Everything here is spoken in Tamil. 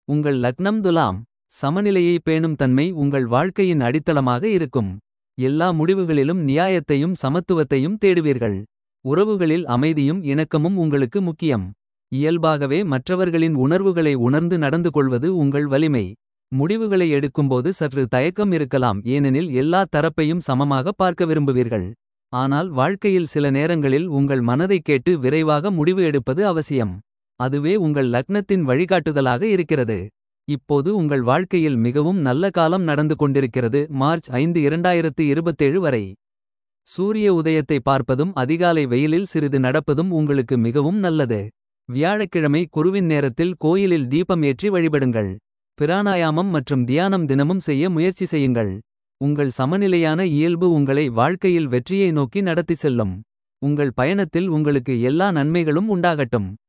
உங்கள் லக்னம் துலாம் சமநிலையை பேணும் தன்மை உங்கள் வாழ்க்கையின் அடித்தளமாக இருக்கும். எல்லா முடிவுகளிலும் நியாயத்தையும் சமத்துவத்தையும் தேடுவீர்கள். உறவுகளில் அமைதியும் இணக்கமும் உங்களுக்கு முக்கியம். இயல்பாகவே மற்றவர்களின் உணர்வுகளை உணர்ந்து நடந்து கொள்வது உங்கள் வலிமை. முடிவுகளை எடுக்கும்போது சற்று தயக்கம் இருக்கலாம் ஏனெனில் எல்லா தரப்பையும் சமமாக பார்க்க விரும்புவீர்கள். ஆனால் வாழ்க்கையில் சில நேரங்களில் உங்கள் மனதைக் கேட்டு விரைவாக முடிவு எடுப்பது அவசியம். அதுவே உங்கள் லக்னத்தின் வழிகாட்டுதலாக இருக்கிறது. இப்போது உங்கள் வாழ்க்கையில் மிகவும் நல்ல காலம் நடந்து கொண்டிருக்கிறது மார்ச் ஐந்து 2027 வரை. சூரிய உதயத்தை பார்ப்பதும் அதிகாலை வெயிலில் சிறிது நடப்பதும் உங்களுக்கு மிகவும் நல்லது. வியாழக்கிழமை குருவின் நேரத்தில் கோயிலில் தீபம் ஏற்றி வழிபடுங்கள். பிராணாயாமம் மற்றும் தியானம் தினமும் செய்ய முயற்சி செய்யுங்கள். உங்கள் சமநிலையான இயல்பு உங்களை வாழ்க்கையில் வெற்றியை நோக்கி நடத்திச் செல்லும். உங்கள் பயணத்தில் உங்களுக்கு எல்லா நன்மைகளும் உண்டாகட்டும்.